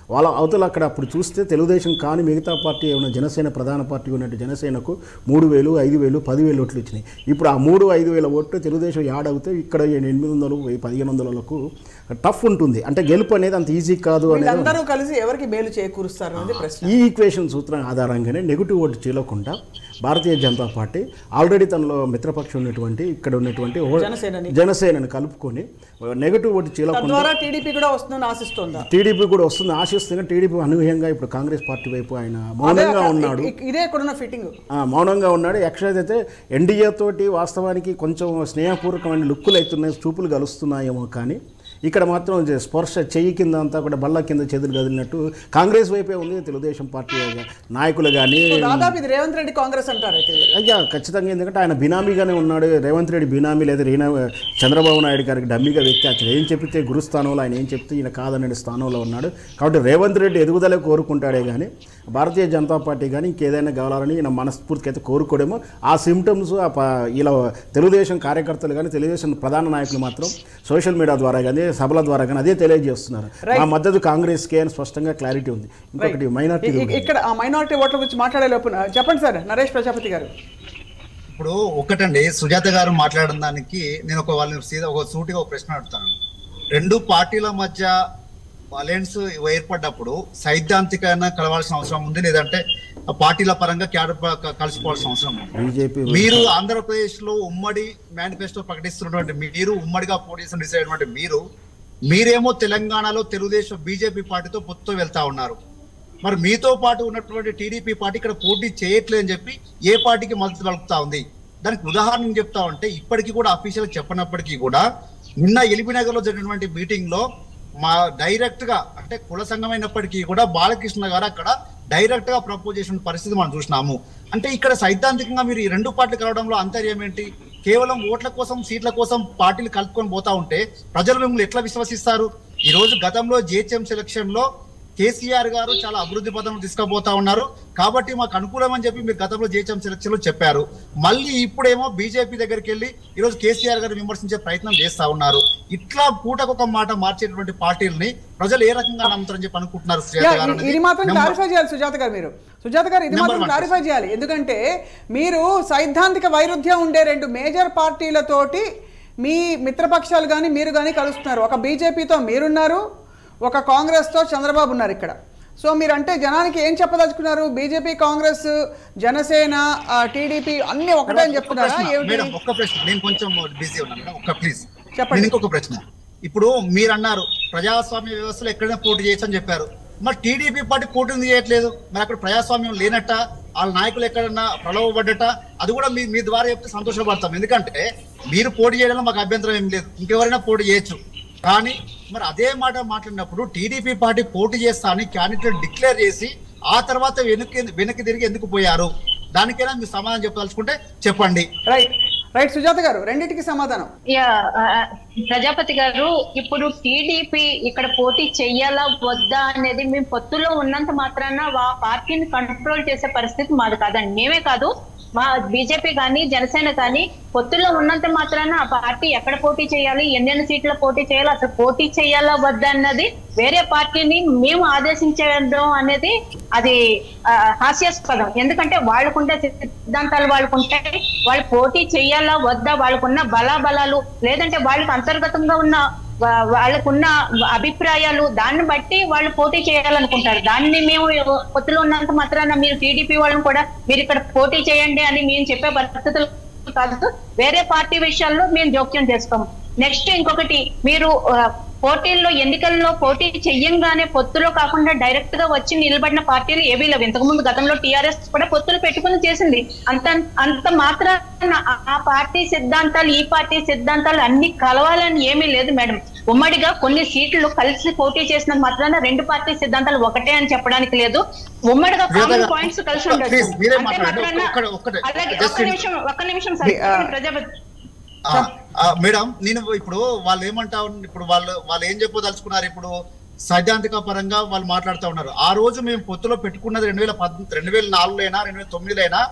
వాళ్ళ అవతల అక్కడ అప్పుడు చూస్తే తెలుగుదేశం కాని మిగతా పార్టీ ఏమైనా జనసేన ప్రధాన పార్టీ ఉన్నట్టు జనసేనకు మూడు వేలు ఐదు వేలు పదివేలు ఓట్లు వచ్చినాయి ఇప్పుడు ఆ మూడు ఐదు వేల ఓట్లు తెలుగుదేశం యాడ్ అవుతే ఇక్కడ ఎనిమిది వందలు వెయ్యి పదిహేను వందలకు టఫ్ ఉంటుంది అంటే గెలుపు అనేది అంత ఈజీ కాదు అనేది
వీళ్ళందరూ కలిసి ఎవరికి మేలు చేకూరుస్తారు అనేది ప్రశ్న
ఈ ఈక్వేషన్ సూత్రం ఆధారంగానే నెగిటివ్ ఓటు చీలకుండా భారతీయ జనతా పార్టీ ఆల్రెడీ తనలో మిత్రపక్షం ఉన్నటువంటి ఇక్కడ ఉన్నటువంటి ఓ-
జనసేనని.
జనసేనని కలుపుకొని నెగిటివ్ ఓటు చీలకుండా
తద్వారా టీడీపీ కూడా వస్తుందని ఆశిస్తోందా
టీడీపీ కూడా వస్తుంది ఆశిస్తుంది టీడీపీ అనూహ్యంగా ఇప్పుడు కాంగ్రెస్ పార్టీ వైపు ఆయన
అదే
మౌనంగా
అక్కడ-
ఉన్నాడు
ఇ- ఇదే ఇక్కడున్న ఫిట్టింగ్
ఆ, మౌనంగా ఉన్నాడు యాక్చువల్ అయితే ఎన్డీఏ తోటి వాస్తవానికి కొంచెం స్నేహపూర్వకమైన లుక్కులు అవుతున్నాయి చూపులు కలుస్తున్నాయేమో కానీ ఇక్కడ మాత్రం జ- స్పర్శ చెయ్యి కింద అంతా కూడా బల్ల కింద చేతులు కదిలినట్టు కాంగ్రెస్ వైపే ఉంది తెలుగుదేశం పార్టీ నాయకులు కానీ
దాదాపు ఇది రేవంత్ రెడ్డి కాంగ్రెస్ అంటారు అయితే ఇది.
అయ్యా ఖచ్చితంగా ఎందుకంటే ఆయన బినామీగానే ఉన్నాడు రేవంత్ రెడ్డి బినామీ లేదా రీనా చంద్రబాబు నాయుడు గారికి డమ్మీగా వ్యక్తి అతను ఏం చెప్తే గురుస్థానంలో ఆయన ఏం చెప్తే ఈయన కాదనే స్థానంలో ఉన్నాడు కాబట్టి రేవంత్ రెడ్డి ఎదుగుదలే కోరుకుంటాడే కానీ భారతీయ జనతా పార్టీ కానీ ఇంకేదైనా కావాలని ఈయన మనస్ఫూర్తికి అయితే కోరుకోడేమో ఆ సిమ్టమ్స్ ఆ ప- ఇలా తెలుగుదేశం కార్యకర్తలు కానీ తెలుగుదేశం ప్రధాన నాయకులు మాత్రం సోషల్ మీడియా ద్వారా కానీ సభల ద్వారా కానీ అదే తెలియజేస్తున్నారు మా మద్దతు కాంగ్రెస్కే అని స్పష్టంగా క్లారిటీ ఉంది ఇంకొకటి మైనార్టీ
ఇ- ఇ- ఇక్కడ ఆ మైనారిటీ ఓట్ల గురించి మాట్లాడే లోపున చెప్పండి సార్ నరేష్ ప్రజాపతి గారు
ఇప్పుడు ఒకటండి సుజాత గారు మాట్లాడిన దానికి నేను ఒక వాళ్ళని సీదా ఒక సూటిగా ఒక ప్రశ్న అడుగుతాను రెండు పార్టీల మధ్య అలయన్స్ ఏర్పడ్డప్పుడు సైద్ధాంతికంగా కలవాల్సిన అవసరం ఉంది లేదంటే ఆ పార్టీల పరంగా క్యాడర్ ప- కలిసిపోవాల్సిన అవసరం ఉంది
బీజేపీ
మీరు ఆంధ్రప్రదేశ్ లో ఉమ్మడి మేనిఫెస్టో ప్రకటిస్తున్నటువంటి మీరు ఉమ్మడిగా పోటీ చేసిన డిసైడ్ అయినటువంటి మీరు మీరేమో తెలంగాణలో తెలుగుదేశం బీజేపీ పార్టీతో పొత్తు వెళ్తా ఉన్నారు మరి మీతో పాటు ఉన్నటువంటి టీడీపీ పార్టీ ఇక్కడ పోటీ చేయట్లేదని చెప్పి ఏ పార్టీకి మద్దతు పలుకుతా ఉంది దానికి ఉదాహరణ నేను చెప్తా ఉంటే ఇప్పటికీ కూడా అఫీషియల్ చెప్పనప్పటికీ కూడా నిన్న ఎలిబినగర్ లో జరిగినటువంటి మీటింగ్ లో మా డైరెక్ట్ గా అంటే కుల సంఘం అయినప్పటికీ కూడా బాలకృష్ణ గారు అక్కడ డైరెక్ట్ గా ప్రపోజ్ చేసిన పరిస్థితి మనం చూసినాము అంటే ఇక్కడ సైద్ధాంతికంగా మీరు ఈ రెండు పార్టీలు కలవడంలో అంతర్యం ఏంటి కేవలం ఓట్ల కోసం సీట్ల కోసం పార్టీలు కలుపుకొని పోతా ఉంటే ప్రజలు మిమ్మల్ని ఎట్లా విశ్వసిస్తారు ఈ రోజు గతంలో జిహెచ్ఎం సెలక్షన్ లో కేసీఆర్ గారు చాలా అభివృద్ధి పదంలో తీసుకుపోతా ఉన్నారు కాబట్టి మాకు అనుకూలం అని చెప్పి మీరు గతంలో జిహెచ్ఎం సెలక్షన్ లో చెప్పారు మళ్ళీ ఇప్పుడేమో బీజేపీ దగ్గరికి వెళ్ళి ఈ రోజు కేసీఆర్ గారు విమర్శించే ప్రయత్నం చేస్తా ఉన్నారు ఇట్లా పూటకొక మాట మార్చేటువంటి పార్టీలని ప్రజలు ఏ రకంగా నమ్ముతారని చెప్పి అనుకుంటున్నారు సుజాత
యా,
గారు
ఇ-
అనేది
ఇది మాత్రం
నెంబర్-
క్లారిఫై చేయాలి సుజాత గారు మీరు సుజాత గారు ఇది
Number
మాత్రం
one.
క్లారిఫై చేయాలి ఎందుకంటే మీరు సైద్ధాంతిక వైరుధ్యం ఉండే రెండు మేజర్ పార్టీలతోటి మీ మిత్రపక్షాలు కానీ మీరు కానీ కలుస్తున్నారు ఒక బీజేపీతో మీరున్నారు ఒక కాంగ్రెస్తో చంద్రబాబు ఉన్నారు ఇక్కడ సో మీరు అంటే జనానికి ఏం చెప్పదలుచుకున్నారు బీజేపీ కాంగ్రెస్ జనసేన ఆ, టీడీపీ అన్ని ఒకటే అని
ఒక్క
చెప్తున్నారా
ప్రశ్న,
ఏమిటి
మేడం ఒక్క ప్రశ్న నేను కొంచెం బిజీ ఉన్నాను మేడం ఒక్క ప్లీజ్
చెప్పండి.
నేను ఇంకొక ప్రశ్న ఇప్పుడు మీరు అన్నారు ప్రజాస్వామ్య వ్యవస్థలో ఎక్కడైనా పోటీ చేయొచ్చు అని చెప్పారు మరి టీడీపీ పార్టీ పోటీ ఎందుకు చేయట్లేదు మరి అక్కడ ప్రజాస్వామ్యం లేనట్ట వాళ్ళ నాయకులు ఎక్కడన్నా ప్రలోభపడ్డట అది కూడా మీ మీ ద్వారా చెప్తే సంతోషపడతాం ఎందుకంటే మీరు పోటీ చేయడంలో మాకు అభ్యంతరం ఏం లేదు ఇంకెవరైనా పోటీ చేయొచ్చు కానీ మరి అదే మాట మాట్లాడినప్పుడు టీడీపీ పార్టీ పోటీ చేస్తా అని క్యాండిడేట్ డిక్లేర్ చేసి ఆ తర్వాత వెనక్కి వెనక్కి తిరిగి ఎందుకు పోయారు దానికైనా మీరు సమాధానం చెప్పదలుచుకుంటే చెప్పండి
రైట్ రైట్ సుజాత గారు రెండింటికి సమాధానం
యా ఆ, ప్రజాపతి గారు ఇప్పుడు టీడీపీ ఇక్కడ పోటీ చెయ్యాలా వద్దా అనేది మేము పొత్తులో ఉన్నంత మాత్రాన ఆ పార్టీని కంట్రోల్ చేసే పరిస్థితి మాది కాదండి మేమే కాదు మా బీజేపీ కానీ జనసేన కానీ పొత్తులో ఉన్నంత మాత్రాన ఆ పార్టీ ఎక్కడ పోటీ చేయాలి ఎన్నెన్ని సీట్ల పోటీ చేయాలి అసలు పోటీ చేయాలా వద్దా అన్నది వేరే పార్టీని మేము ఆదేశించడం అనేది అది ఆ, హాస్యాస్పదం ఎందుకంటే వాళ్ళకుంటే సిద్ధాంతాలు వాళ్ళకుంటాయి వాళ్ళు పోటీ చేయాలా వద్దా వాళ్ళకున్న బలాబలాలు లేదంటే వాళ్ళకి అంతర్గతంగా ఉన్న వా- వాళ్ళకున్న అభిప్రాయాలు దాన్ని బట్టి వాళ్ళు పోటీ చేయాలనుకుంటారు దాన్ని మేము పొత్తులో ఉన్నంత మాత్రాన మీరు టీడీపీ వాళ్ళని కూడా మీరు ఇక్కడ పోటీ చేయండి అని మేము చెప్పే పరిస్థితులు కాదు వేరే పార్టీ విషయాల్లో మేము జోక్యం చేస్తాం నెక్స్ట్ ఇంకొకటి మీరు ఆ, పోటీల్లో ఎన్నికల్లో పోటీ చెయ్యంగానే పొత్తులో కాకుండా డైరెక్ట్ గా వచ్చి నిలబడిన పార్టీలు ఏవీ లేవు ఇంతకుముందు గతంలో టీఆర్ఎస్ కూడా పొత్తులు పెట్టుకుని చేసింది అంత అంత మాత్రాన ఆ- ఆ పార్టీ సిద్ధాంతాలు ఈ పార్టీ సిద్ధాంతాలు అన్ని కలవాలని ఏమీ లేదు మేడం ఉమ్మడిగా కొన్ని సీట్లు కలిసి పోటీ చేసిన మాత్రాన రెండు పార్టీ సిద్ధాంతాలు ఒకటే అని చెప్పడానికి లేదు ఉమ్మడిగా
ప్రియత
కామన్
గారు,
పాయింట్స్ కలిసి
please,
ఉండొచ్చు
మీరే
అంతే
మాట్లాడండి.
మాత్రాన-
ఒక్క- ఒక్కటే.
అలాగే
Just
ఒక్క
in-
నిమిషం ఒక్క నిమిషం సార్
ఆ.
ప్రజాపతి
ఆ, ఆ, మేడం నేను ఇప్పుడు వాళ్ళు ఏమంటా ఉన్- ఇప్పుడు వాళ్ళు వాళ్ళు ఏం చెప్పదలుచుకున్నారు ఇప్పుడు సైద్ధాంతిక పరంగా వాళ్ళు మాట్లాడుతూ ఉన్నారు ఆ రోజు మేము పొత్తులో పెట్టుకున్నది రెండు వేల పద్ రెండు వేల నాలుగులో అయినా రెండు వేల తొమ్మిదిలో అయినా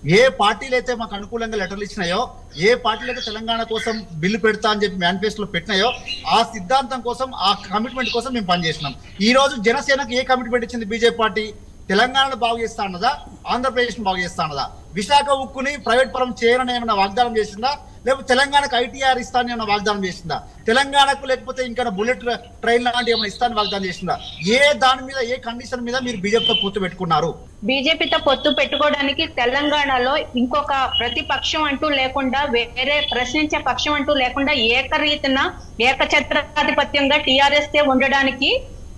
ఏ పార్టీలు అయితే మాకు అనుకూలంగా లెటర్లు ఇచ్చినాయో ఏ పార్టీలు అయితే తెలంగాణ కోసం బిల్లు పెడతా అని చెప్పి మేనిఫెస్టోలో పెట్టినాయో ఆ సిద్ధాంతం కోసం ఆ కమిట్మెంట్ కోసం మేము పనిచేసినాం ఈ రోజు జనసేనకు ఏ కమిట్మెంట్ ఇచ్చింది బీజేపీ పార్టీ తెలంగాణను బాగు చేస్తా అన్నదా ఆంధ్రప్రదేశ్ బాగు చేస్తా అన్నదా విశాఖ ఉక్కుని ప్రైవేట్ పరం చేయనని ఏమైనా వాగ్దానం చేసిందా లేకపోతే తెలంగాణకు ఐటీఆర్ ఇస్తానని ఏమైనా వాగ్దానం చేసిందా తెలంగాణకు లేకపోతే ఇంకా బుల్లెట్ ట్రైన్ లాంటి ఏమైనా ఇస్తానని వాగ్దానం చేసిందా ఏ దాని మీద ఏ కండిషన్ మీద మీరు బీజేపీతో పూర్తి పెట్టుకున్నారు
బీజేపీతో పొత్తు పెట్టుకోవడానికి తెలంగాణలో ఇంకొక ప్రతిపక్షం అంటూ లేకుండా వేరే ప్రశ్నించే పక్షం అంటూ లేకుండా ఏకరీతిన ఏకఛత్రాధిపత్యంగా టీఆర్ఎస్ ఉండడానికి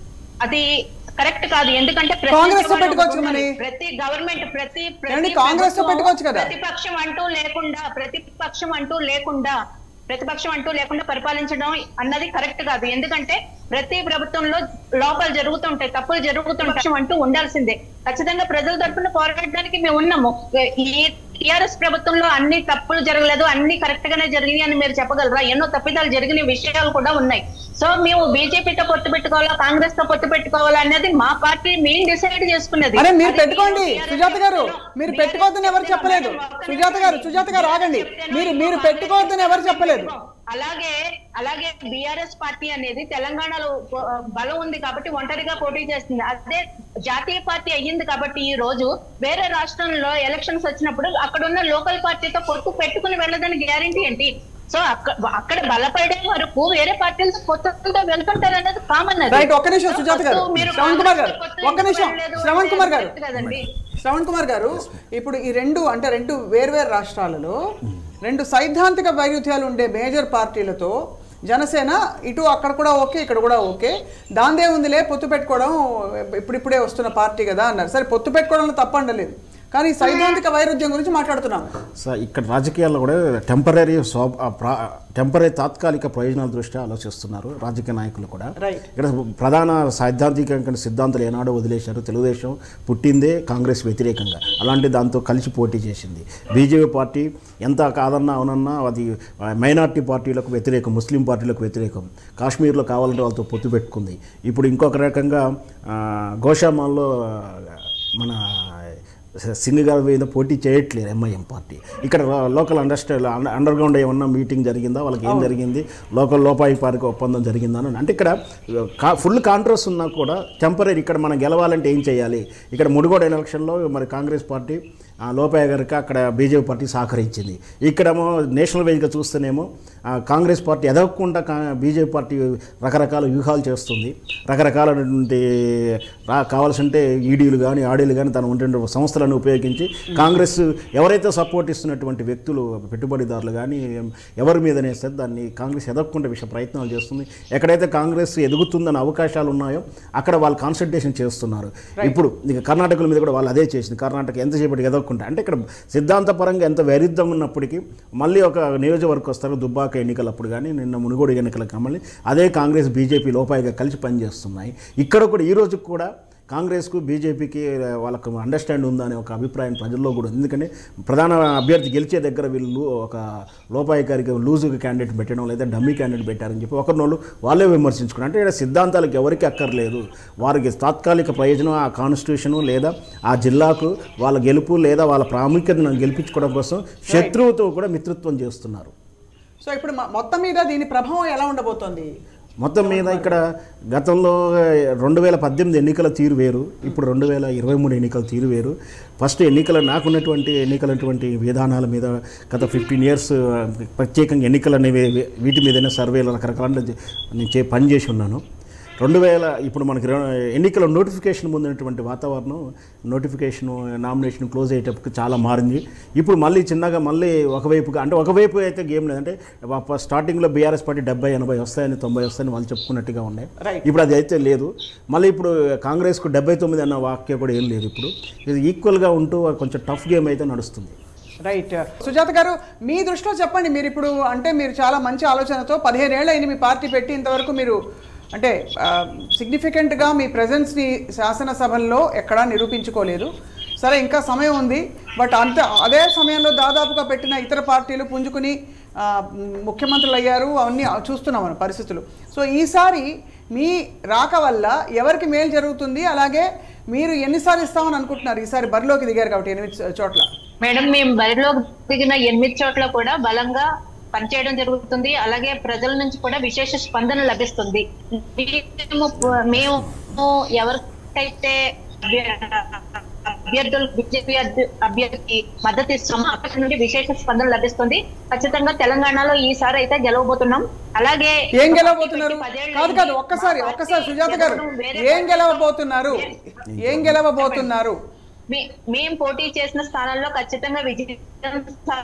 అది కరెక్ట్ కాదు ఎందుకంటే
కాంగ్రెస్ తో
ప్రశ్నించే
పెట్టుకోవచ్చు
వాళ్ళు
మరి.
ప్రతి గవర్నమెంట్ ప్రతి ప్రతి
ఏమండి, కాంగ్రెస్ తో
ప్రభుత్వం
పెట్టుకోవచ్చు కదా.
ప్రతిపక్షం అంటూ లేకుండా ప్రతిపక్షం అంటూ లేకుండా ప్రతిపక్షం అంటూ లేకుండా పరిపాలించడం అన్నది కరెక్ట్ కాదు ఎందుకంటే ప్రతి ప్రభుత్వంలో లోపాలు జరుగుతుంటాయి తప్పులు జరుగుతుంటాయి అంటూ ఉండాల్సిందే ఖచ్చితంగా ప్రజల తరఫున పోరాడడానికి మేము ఉన్నాము ఈ టిఆర్ఎస్ ప్రభుత్వంలో అన్ని తప్పులు జరగలేదు అన్ని కరెక్ట్ గానే జరిగినాయి అని మీరు చెప్పగలరా ఎన్నో తప్పిదాలు జరిగిన విషయాలు కూడా ఉన్నాయి సో మేము బీజేపీతో పొత్తు పెట్టుకోవాలా కాంగ్రెస్ తో పొత్తు పెట్టుకోవాలా అనేది మా పార్టీ మేము డిసైడ్ చేసుకున్నది
అరే మీరు
అది
పెట్టుకోండి
TRS
సుజాత గారు మీరు
BRS
పెట్టుకోవద్దని ఎవరు చెప్పలేదు
ఒక్క
సుజాత గారు
నిమిషం
సుజాత గారు ఆగండి
చెప్తాను.
మీరు మీరు పెట్టుకోవద్దని ఎవరు చెప్పలేదు
అలాగే అలాగే బిఆర్ఎస్ పార్టీ అనేది తెలంగాణలో ఆ, బలం ఉంది కాబట్టి ఒంటరిగా పోటీ చేస్తుంది అదే జాతీయ పార్టీ అయ్యింది కాబట్టి ఈ రోజు వేరే రాష్ట్రంలో ఎలక్షన్స్ వచ్చినప్పుడు అక్కడ ఉన్న లోకల్ పార్టీతో పొత్తు పెట్టుకుని వెళ్ళదని గ్యారంటీ ఏంటి సో అక్కడ అక్కడ బలపడే వరకు వేరే పార్టీలతో పొత్తులతో వెళ్తుంటారు అనేది కామన్
రైట్ ఒక్క నిమిషం సుజాత గారు శ్రవణ్ కుమార్ గారు ఒక్క నిమిషం శ్రవణ్ కుమార్ గారు
కదండి
శ్రవణ్ కుమార్ గారు ఇప్పుడు ఈ రెండు అంటే రెండు వేర్వేరు రాష్ట్రాలలో రెండు సైద్ధాంతిక వైరుధ్యాలు ఉండే మేజర్ పార్టీలతో జనసేన ఇటు అక్కడ కూడా ఓకే ఇక్కడ కూడా ఓకే దాందే ఉందిలే పొత్తు పెట్టుకోవడం ఇప్పుడిప్పుడే వస్తున్న పార్టీ కదా అన్నారు సరే పొత్తు పెట్టుకోవడంలో తప్పండలేదు కానీ ఈ సైద్ధాంతిక వైరుధ్యం గురించి మాట్లాడుతున్నాం
సో ఇక్కడ రాజకీయాల్లో కూడా టెంపరీ స్వా టెంపరీ తాత్కాలిక ప్రయోజనాల దృష్ట్యా ఆలోచిస్తున్నారు రాజకీయ నాయకులు కూడా
రైట్
ఇక్కడ ప్రధాన సైద్ధాంతిక సిద్ధాంతాలు ఏనాడో వదిలేశారు తెలుగుదేశం పుట్టిందే కాంగ్రెస్ వ్యతిరేకంగా అలాంటి దాంతో కలిసి పోటీ చేసింది బీజేపీ పార్టీ ఎంత కాదన్నా అవునన్నా అది మైనార్టీ పార్టీలకు వ్యతిరేకం ముస్లిం పార్టీలకు వ్యతిరేకం కాశ్మీర్లో కావాలంటే వాళ్ళతో పొత్తు పెట్టుకుంది ఇప్పుడు ఇంకొక రకంగా ఆ, గోషామాల్లో మన సింగ్ గారి మీద పోటీ చేయట్లేదు ఎంఐఎం పార్టీ ఇక్కడ లోకల్ అండర్స్టాండ్ అండర్ గ్రౌండ్ ఏమన్నా మీటింగ్ జరిగిందా వాళ్ళకి ఏం జరిగింది లోకల్ లోపాయి పార్క్ ఒప్పందం జరిగిందా అని అంటే ఇక్కడ కా ఫుల్ కాంట్రస్ ఉన్నా కూడా టెంపరీ ఇక్కడ మనం గెలవాలంటే ఏం చేయాలి ఇక్కడ మునుగోడు ఎలక్షన్లో మరి కాంగ్రెస్ పార్టీ ఆ, లోపాయ గారికి అక్కడ బీజేపీ పార్టీ సహకరించింది ఇక్కడేమో నేషనల్ వైజ్గా చూస్తేనేమో ఆ, కాంగ్రెస్ పార్టీ ఎదగకుండా కా బీజేపీ పార్టీ రకరకాల వ్యూహాలు చేస్తుంది రకరకాలైనటువంటి రా కావాల్సింటే ఈడీలు కానీ ఆడీలు కానీ తన ఉండే సంస్థలను ఉపయోగించి కాంగ్రెస్ ఎవరైతే సపోర్ట్ ఇస్తున్నటువంటి వ్యక్తులు పెట్టుబడిదారులు కానీ ఎవరి మీదనే సరే దాన్ని కాంగ్రెస్ ఎదగకుండా విషయ ప్రయత్నాలు చేస్తుంది ఎక్కడైతే కాంగ్రెస్ ఎదుగుతుందన్న అవకాశాలు ఉన్నాయో అక్కడ వాళ్ళు కాన్సన్ట్రేషన్ చేస్తున్నారు ఇప్పుడు ఇక కర్ణాటకల మీద కూడా వాళ్ళు అదే చేసింది కర్ణాటక ఎంతసేపటికి ఎదగకుండా అంటే ఇక్కడ సిద్ధాంతపరంగా ఎంత వైరుధ్యం ఉన్నప్పటికీ మళ్ళీ ఒక నియోజకవర్గం వస్తారు దుబ్బాక ఎన్నికలప్పుడు కానీ నిన్న మునుగోడు ఎన్నికలకు మళ్ళీ అదే కాంగ్రెస్ బీజేపీ లోపాయిగా కలిసి పనిచేస్తున్నాయి ఇక్కడ కూడా ఈ రోజు కూడా కాంగ్రెస్కు బీజేపీకి వాళ్ళకు అండర్స్టాండ్ ఉందా అనే ఒక అభిప్రాయం ప్రజల్లో కూడా ఉంది ఎందుకంటే ప్రధాన అభ్యర్థి గెలిచే దగ్గర వీళ్ళు ఒక లోపాయికారికి లూజుగా క్యాండిడేట్ పెట్టడం లేదా డమ్మీ క్యాండిడేట్ పెట్టారని చెప్పి ఒకరినోళ్ళు వాళ్ళే విమర్శించుకున్నారు అంటే ఇక్కడ సిద్ధాంతాలకు ఎవరికి అక్కర్లేదు వారికి తాత్కాలిక ప్రయోజనం ఆ కాన్స్టిట్యూషను లేదా ఆ జిల్లాకు వాళ్ళ గెలుపు లేదా వాళ్ళ ప్రాముఖ్యతను గెలిపించుకోవడం కోసం శత్రువుతో కూడా మిత్రత్వం చేస్తున్నారు
సో ఇప్పుడు మ- మొత్తం మీద దీని ప్రభావం ఎలా ఉండబోతోంది
మొత్తం మీద ఇక్కడ గతంలో రెండు వేల పద్దెనిమిది ఎన్నికల తీరు వేరు ఇప్పుడు రెండు వేల ఇరవై మూడు ఎన్నికల తీరు వేరు ఫస్ట్ ఎన్నికల నాకున్నటువంటి ఎన్నికలటువంటి విధానాల మీద గత ఫిఫ్టీన్ ఇయర్స్ ప్రత్యేకంగా ఎన్నికలు అనేవి వీటి మీదనే సర్వేలు రకరకాల నేను చే పని చేసి ఉన్నాను రెండు వేల ఇప్పుడు మనకి రె- ఎన్నికల నోటిఫికేషన్ ముందున్నటువంటి వాతావరణం నోటిఫికేషన్ నామినేషన్ క్లోజ్ అయ్యేటప్పుడు చాలా మారింది ఇప్పుడు మళ్ళీ చిన్నగా మళ్ళీ ఒకవైపుగా అంటే ఒకవైపు అయితే గేమ్ లేదంటే వా- స్టార్టింగ్లో బీఆర్ఎస్ పార్టీ డెబ్బై ఎనభై వస్తాయని తొంభై వస్తాయని వాళ్ళు చెప్పుకున్నట్టుగా ఉండే
Right.
ఇప్పుడు అది అయితే లేదు మళ్ళీ ఇప్పుడు కాంగ్రెస్కు డెబ్బై తొమ్మిది అన్న వాక్య కూడా ఏం లేదు ఇప్పుడు ఇది ఈక్వల్గా ఉంటూ కొంచెం టఫ్ గేమ్ అయితే నడుస్తుంది
రైట్ సుజాత గారు మీ దృష్టిలో చెప్పండి మీరు ఇప్పుడు అంటే మీరు చాలా మంచి ఆలోచనతో పదిహేను ఏళ్ళు అయింది మీ పార్టీ పెట్టి ఇంతవరకు మీరు అంటే సిగ్నిఫికెంట్గా మీ ప్రజెన్స్ని శాసనసభల్లో ఎక్కడా నిరూపించుకోలేదు సరే ఇంకా సమయం ఉంది బట్ అంత అదే సమయంలో దాదాపుగా పెట్టిన ఇతర పార్టీలు పుంజుకుని ఆ, ముఖ్యమంత్రులు అయ్యారు అవన్నీ చూస్తున్నాం మన పరిస్థితులు సో ఈసారి మీ రాక వల్ల ఎవరికి మేలు జరుగుతుంది అలాగే మీరు ఎన్నిసార్లు ఇస్తామని అనుకుంటున్నారు ఈసారి బరిలోకి దిగారు కాబట్టి ఎనిమిది చోట్ల
మేడం మేము బరిలో దిగిన ఎనిమిది చోట్ల కూడా బలంగా పనిచేయడం జరుగుతుంది అలాగే ప్రజల నుంచి కూడా విశేష స్పందన లభిస్తుంది మేము మేము ఎవరికైతే అభ్యర్థులు బీజేపీ అభ్యర్థి మద్దతు ఇస్తామో అక్కడి నుండి విశేష స్పందన లభిస్తుంది ఖచ్చితంగా తెలంగాణలో ఈసారి అయితే గెలవబోతున్నాం అలాగే
ఏం గెలవబోతున్నారు
పదేళ్ళ
కాదు కాదు
నుంచి
ఒక్కసారి
పార్టీ
ఒక్కసారి సుజాత గారు
గెలవడం వేరే
ఏం గెలవబోతున్నారు ఏం గెలవబోతున్నారు
మే- మేం పోటీ చేసిన స్థానాల్లో ఖచ్చితంగా విజయం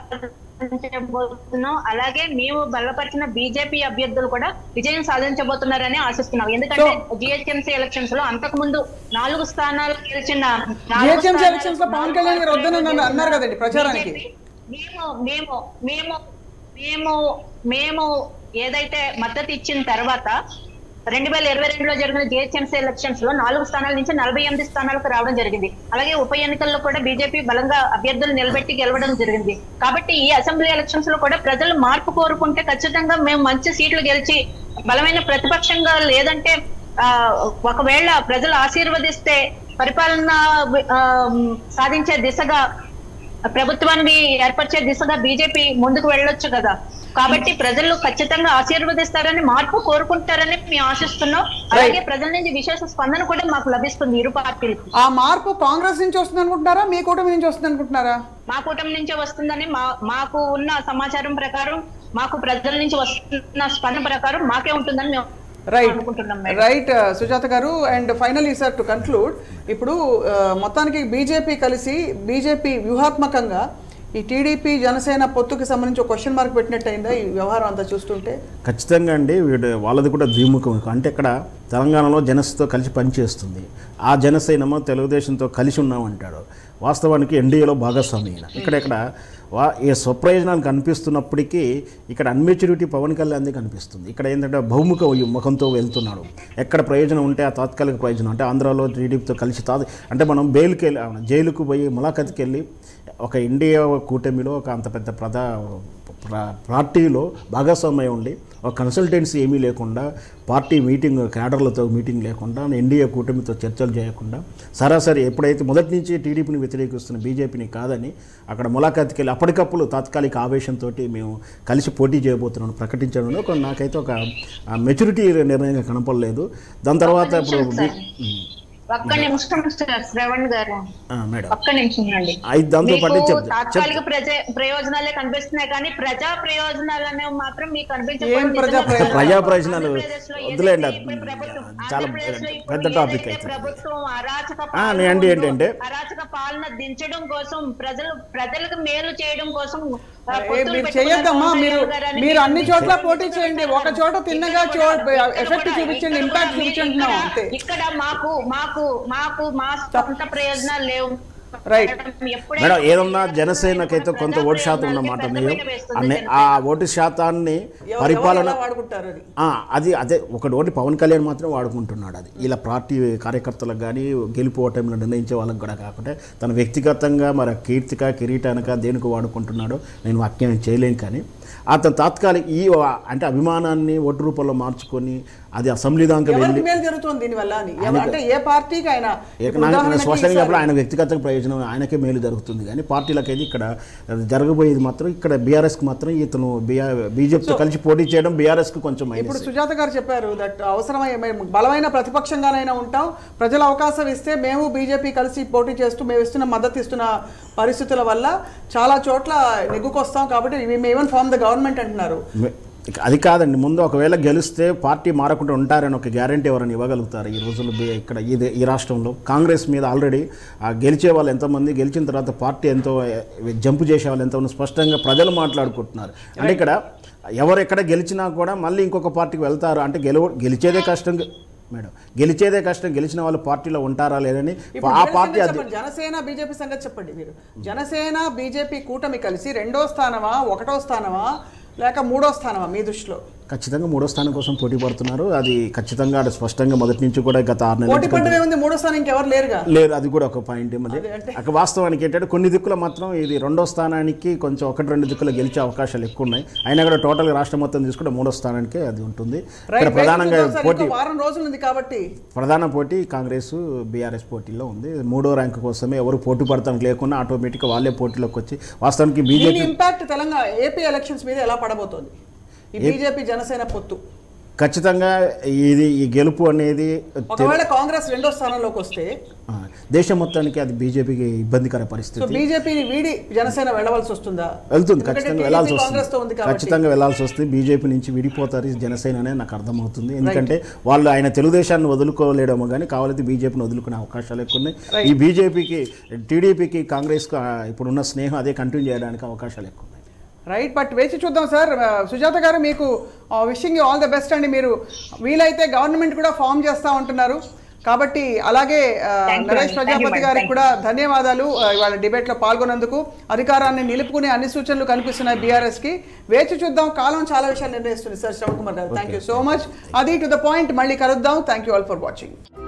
సాధించబోతున్నాం అలాగే మేము బలపరిచిన బీజేపీ అభ్యర్థులు కూడా విజయం సాధించబోతున్నారని ఆశిస్తున్నాం ఎందుకంటే జిహెచ్ఎంసీ ఎలక్షన్స్ లో అంతకు ముందు నాలుగు స్థానాలు గెలిచిన నాలుగు
GHMC
స్థానాలు-
elections లో పవన్ కళ్యాణ్ గారు వద్దని అన్నారు- అన్నారు కదండి ప్రచారానికి.
మేము మేము మేము మేము మేము ఏదైతే మద్దతు ఇచ్చిన తర్వాత రెండు వేల ఇరవై రెండులో జరిగిన జిహెచ్ఎంసీ ఎలక్షన్స్ లో నాలుగు స్థానాల నుంచి నలభై ఎనిమిది స్థానాలకు రావడం జరిగింది అలాగే ఉప ఎన్నికల్లో కూడా బీజేపీ బలంగా అభ్యర్థులు నిలబెట్టి గెలవడం జరిగింది కాబట్టి ఈ అసెంబ్లీ ఎలక్షన్స్ లో కూడా ప్రజలు మార్పు కోరుకుంటే ఖచ్చితంగా మేము మంచి సీట్లు గెలిచి బలమైన ప్రతిపక్షంగా లేదంటే ఆ ఒకవేళ ప్రజలు ఆశీర్వదిస్తే పరిపాలన ఆ, సాధించే దిశగా ప్రభుత్వాన్ని ఏర్పరిచే దిశగా బీజేపీ ముందుకు వెళ్ళొచ్చు కదా కాబట్టి ప్రజలు ఖచ్చితంగా ఆశీర్వదిస్తారని మార్పు కోరుకుంటారని మేము ఆశిస్తున్నాం అలాగే ప్రజల నుంచి విశేష స్పందన కూడా మాకు లభిస్తుంది ఇరు పార్టీలకు
ఆ మార్పు కాంగ్రెస్ నుంచి వస్తుంది అనుకుంటున్నారా మీ కూటమి నుంచి వస్తుంది అనుకుంటున్నారా
మా కూటమి నుంచే వస్తుందని మా మాకు ఉన్న సమాచారం ప్రకారం మాకు ప్రజల నుంచి వస్తున్న స్పందన ప్రకారం మాకే ఉంటుందని మేము
రైట్
అనుకుంటున్నాం madam
right Sujatha garu and finally sir to conclude ఇప్పుడు ఆ, మొత్తానికి బీజేపీ కలిసి బీజేపీ వ్యూహాత్మకంగా ఈ టీడీపీ జనసేన పొత్తుకి సంబంధించి ఒక క్వశ్చన్ మార్క్ పెట్టినట్టయిందా ఈ వ్యవహారం అంతా చూస్తుంటే
ఖచ్చితంగా అండి వీడు వాళ్ళది కూడా ద్విముఖం అంటే ఇక్కడ తెలంగాణలో జనస్తో కలిసి పనిచేస్తుంది ఆ జనసేనమో తెలుగుదేశంతో కలిసి ఉన్నామంటాడు వాస్తవానికి ఎన్డీఏలో భాగస్వామి ఈయన ఇక్కడ ఇక్కడ వా ఈ స్వప్రయోజనాలు కనిపిస్తున్నప్పటికీ ఇక్కడ అన్మెచ్యూరిటీ పవన్ కళ్యాణ్ది కనిపిస్తుంది ఇక్కడ ఏంటంటే బహుముఖ ముఖంతో వెళ్తున్నాడు ఎక్కడ ప్రయోజనం ఉంటే ఆ తాత్కాలిక ప్రయోజనం అంటే ఆంధ్రాలో టీడీపీతో కలిసి తా అంటే మనం బెయిల్కి వెళ్ళి ఆ, జైలుకు పోయి ములాఖత్కి వెళ్ళి ఒక ఇండియా కూటమిలో ఒక అంత పెద్ద ప్రధా ప్ర- పార్టీలో భాగస్వామ్యం ఉండి ఒక కన్సల్టెన్సీ ఏమీ లేకుండా పార్టీ మీటింగ్ క్యాడర్లతో మీటింగ్ లేకుండా ఎన్డీఏ కూటమితో చర్చలు చేయకుండా సరాసరి ఎప్పుడైతే మొదటి నుంచి టీడీపీని వ్యతిరేకిస్తున్న బీజేపీని కాదని అక్కడ ములాఖాత్కి వెళ్ళి అప్పటికప్పుడు తాత్కాలిక ఆవేశంతో మేము కలిసి పోటీ చేయబోతున్నాం ప్రకటించడంలో ఒక నాకైతే ఒక మెచ్యూరిటీ నిర్ణయంగా కనపడలేదు దాని తర్వాత ఇప్పుడు బీ-
ఒక్క నిమిషం సార్ శ్రవణ్ గారు
ఆ, మేడం
ఒక్క నిమిషం అండి
ఐదు దాంతో పాటు
మీకు
చెప్తా
తాత్కాలిక ప్రజ ప్రయోజనాలే కనిపిస్తున్నాయి కానీ ప్రజా ప్రయోజనాలు అనేవి మాత్రం మీకు
ఏం ప్రజా ప్రయోజనాలు?
ప్రజా ప్రయోజనాలు
ఆంధ్రప్రదేశ్లో
వదిలేయండి,
ఏదైతే ఇప్పుడు ప్రభుత్వం-
చాలా
ఆంధ్రప్రదేశ్లో ఇప్పుడు
పెద్ద టాపిక్
ఏదైతే
అయితే.
ప్రభుత్వం అరాచక
ఆ,
పాలన
నే- ఏంటి, ఏంటి,
ఉందో,
ఏంటి?
అరాచక పాలన దించడం కోసం ప్రజలు ప్రజలకు మేలు చేయడం కోసం ఆ,
ఏ,
పొత్తులు
మీరు
పెట్టుకున్న
చేయొద్దమ్మా
పవన్
మీరు
కళ్యాణ్ గారని
మీరు అన్ని
మీరు
చోట్ల
మీకు
పోటీ చేయండి ఒక చోట తిన్నగా చో ఎఫెక్ట్ చూపించండి ఇంపాక్ట్ చూపించండి అంటున్నాం అంతే
ఇక్కడ మాకు మాకు మాకు మా సొంత ప్రయోజనాలు లేవు
Right.
ఎప్పుడైతే
మేడం ఏదన్నా జనసేనకైతే కొంత ఓటు శాతం ఉన్న మాట
ప్రజా
నిజం
ప్రయోజనాలకే వేస్తుంది
అనే ఆ ఓటు శాతాన్ని
ఎవరు-
పరిపాలన
ఎవరు ఎలా వాడుకుంటారు అది
ఆ, అది అదే ఒకటి ఓటు పవన్ కళ్యాణ్ మాత్రం వాడుకుంటున్నాడు అది ఇలా పార్టీ కార్యకర్తలకు కానీ గెలుపు ఓటమిలో నిర్ణయించే వాళ్ళకి కూడా కాకుండా తన వ్యక్తిగతంగా మరి కీర్తిక కిరీటానిక దేనికి వాడుకుంటున్నాడో నేను వాక్యం చేయలేను కానీ అతను తాత్కాలిక ఈ అంటే అభిమానాన్ని ఓటు రూపంలో మార్చుకొని అది అసెంబ్లీ దాకా వెళ్ళి
ఎవరికి మేలు జరుగుతుంది దీనివల్ల అని ఎవ- అంటే ఏ పార్టీకి అయినా
ఇక
ఇప్పుడు
నాకు
ఉదాహరణకి
స్పష్టంగా
ఈసారి-
చెప్పాలి ఆయన వ్యక్తిగత ప్రయోజనం ఆయనకే మేలు జరుగుతుంది కానీ పార్టీలకైతే ఇక్కడ జరగబోయేది మాత్రం ఇక్కడ బీఆర్ఎస్కి మాత్రం ఇతను బీజేపీతో కలిసి పోటీ చేయడం బీఆర్ఎస్కి కొంచెం
ఇప్పుడు
మైనస్
సుజాత గారు చెప్పారు దట్ అవసరమై మేము బలమైన ప్రతిపక్షంగానైనా ఉంటాం ప్రజలు అవకాశం ఇస్తే మేము బీజేపీ కలిసి పోటీ చేస్తూ మేము ఇస్తున్న మద్దతు ఇస్తున్న పరిస్థితుల వల్ల చాలా చోట్ల నెగ్గుకొస్తాం కాబట్టి మేము ఏమన్ ఫార్మ్ ద గవర్నమెంట్ అంటున్నారు
మె- ఇక అది కాదండి ముందు ఒకవేళ గెలిస్తే పార్టీ మారకుండా ఉంటారని ఒక గ్యారంటీ ఎవరైనా ఇవ్వగలుగుతారు ఈ రోజుల్లో బి- ఇక్కడ ఇది ఈ రాష్ట్రంలో కాంగ్రెస్ మీద ఆల్రెడీ ఆ గెలిచే వాళ్ళు ఎంతమంది గెలిచిన తర్వాత పార్టీ ఎంతో ఎ, జంప్ చేసే వాళ్ళు ఎంతమంది స్పష్టంగా ప్రజలు మాట్లాడుకుంటున్నారు అంటే ఇక్కడ ఎవరు ఎక్కడ గెలిచినా కూడా మళ్ళీ ఇంకొక పార్టీకి వెళ్తారు అంటే గెలవ గెలిచేదే కష్టం గె- మేడం గెలిచేదే కష్టం గెలిచిన వాళ్ళు పార్టీలో ఉంటారా లేదని
ఇప్పుడు
ఆ
జనసేన
పార్టీ అది
చెప్పండి, జనసేన బీజేపీ సంగతి చెప్పండి మీరు జనసేన బీజేపీ కూటమి కలిసి రెండో స్థానమా ఒకటో స్థానమా లేక మూడో స్థానమా మీ దృష్టిలో
ఖచ్చితంగా మూడో స్థానం కోసం పోటీ పడుతున్నారు అది ఖచ్చితంగా అది స్పష్టంగా మొదటి నుంచి కూడా గత ఆరు నెలల
పోటీ
నుంచి
పడ్డం ఏముంది మూడో స్థానం ఇంకెవరు లేరుగా
లేదు అది కూడా ఒక పాయింట్ మరి అక్కడ వాస్తవానికి ఏంటంటే కొన్ని దిక్కులు మాత్రం ఇది రెండో స్థానానికి కొంచెం ఒకటి రెండు దిక్కులు గెలిచే అవకాశాలు ఎక్కువ ఉన్నాయి అయినా కూడా టోటల్ రాష్ట్రం మొత్తం తీసుకుంటే మూడో స్థానానికి అది ఉంటుంది ఇక్కడ
రైట్
ప్రధానంగా పోటీ
ఇంకో వారం రోజులు ఉంది కాబట్టి
ప్రధాన పోటీ కాంగ్రెస్ బీఆర్ఎస్ పోటీలో ఉంది మూడో ర్యాంకు కోసమే ఎవరు పోటీ పడతానికి లేకుండా ఆటోమేటిక్గా వాళ్ళే పోటీలోకి వచ్చి వాస్తవానికి
దీని
BJP
impact Telangana AP elections మీద ఎలా పడబోతోంది ఈ బీజేపీ జనసేన పొత్తు
ఖచ్చితంగా ఇది ఈ గెలుపు అనేది
ఒకవేళ కాంగ్రెస్ రెండో స్థానంలోకి వస్తే
ఆ, దేశం మొత్తానికి అది బీజేపీకి ఇబ్బందికర
సో
పరిస్థితి
బీజేపీని వీడి జనసేన వెళ్ళవలసి వస్తుందా
వెళ్తుంది
ఎందుకంటే
ఖచ్చితంగా
TDP
వెళ్ళాల్సి
కాంగ్రెస్ తో ఉంది
వస్తుంది
కాబట్టి
ఖచ్చితంగా వెళ్ళాల్సి వస్తుంది బీజేపీ నుంచి విడిపోతారు ఈ జనసేన అనేది నాకు అర్థమవుతుంది ఎందుకంటే వాళ్ళు ఆయన తెలుగుదేశాన్ని వదులుకోలేడేమో కానీ కావాలంటే బీజేపీని వదులుకునే అవకాశాలు ఎక్కువ ఉన్నాయి ఈ బీజేపీకి టీడీపీకి కాంగ్రెస్కి ఇప్పుడున్న స్నేహం అదే కంటిన్యూ చేయడానికి అవకాశాలు ఎక్కువ ఉన్నాయి
రైట్ బట్ వేచి చూద్దాం సార్ ఆ, సుజాత గారు మీకు విషింగ్ ఆల్ ద బెస్ట్ అండి మీరు వీలైతే గవర్నమెంట్ కూడా ఫామ్ చేస్తా ఉంటున్నారు కాబట్టి అలాగే ఆ,
Thank you
నరేష్
అండి.
ప్రజాపతి
Thank you,
గారికి
thank
కూడా ధన్యవాదాలు ఆ, ఇవాళ డిబేట్ లో పాల్గొన్నందుకు అధికారాన్ని నిలుపుకునే అన్ని సూచనలు కనిపిస్తున్నాయి బీఆర్ఎస్ కి వేచి చూద్దాం కాలం చాలా విషయాలు నిర్ణయిస్తుంది sir Shravan Kumar garu thank you so much అది టు ద పాయింట్ మళ్ళీ కలుద్దాం thank you all for watching